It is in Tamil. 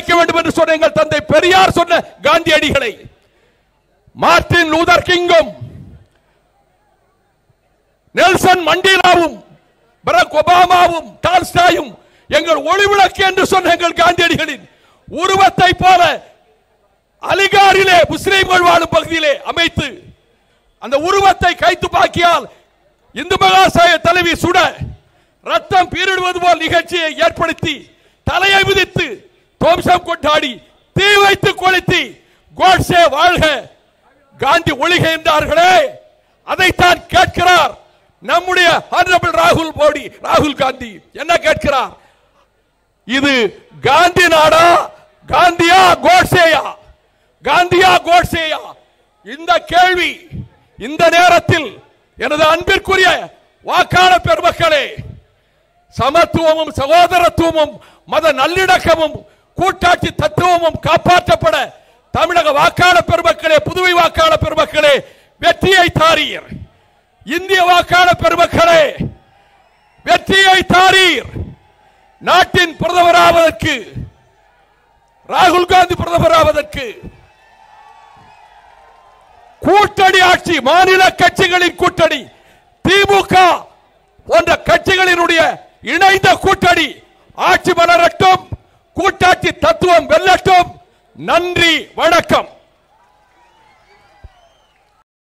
ஒழிக்க வேண்டும் என்று சொன்ன எங்கள் தந்தை பெரியார் சொன்ன காந்தியடிகளை மார்டின் லூதர் கிங்கும் நெல்சன் மண்டேலாவும் பராக் ஒபாமாவும் டால்ஸ்டாயும் எங்கள் ஒளிவிளக்கு என்று சொன்ன எங்கள் காந்தியடிகளின் உருவத்தை போல அலிகாரிலே முஸ்லிம்கள் வாழும் பகுதியிலே அமைத்து அந்த உருவத்தை கைத்துப்பாக்கியால் இந்து மகாசய தலைவி சுட ரத்தம் பீரிடுவது போல் நிகழ்ச்சியை ஏற்படுத்தி தலையை விதித்து தோம்சம் கொண்டாடி தீ வைத்து கொளுத்தி கோட்சே வாழ்க காந்தி ஒழிக என்றார்களே அதைத்தான் கேட்கிறார் நம்முடைய ஹானரபிள் ராகுல் மோடி ராகுல் காந்தி என்ன கேட்கிறார் இது காந்தி நாடா காந்தியா கோட்சேயா காந்தியா கோட்சேயா இந்த கேள்வி இந்த நேரத்தில் எனது அன்பிற்குரிய வாக்காளர் பெருமக்களே சமத்துவமும் சகோதரத்துவமும் மத நல்லிணக்கமும் கூட்டாட்சி தத்துவமும் காப்பாற்றப்பட தமிழக வாக்காளர் பெருமக்களே புதுவை வாக்காளர் பெருமக்களே வெற்றியை தாரீர் இந்திய வாக்காளர் பெருமக்களே வெற்றியை தாரீர் நாட்டின் பிரதமராவதற்கு ராகுல் காந்தி பிரதமராவதற்கு கூட்டணி ஆட்சி மாநில கட்சிகளின் கூட்டணி திமுக போன்ற கட்சிகளினுடைய இணைந்த கூட்டணி ஆட்சி மலரட்டும் கூட்டாட்சி தத்துவம் வெல்லட்டும் நன்றி வணக்கம்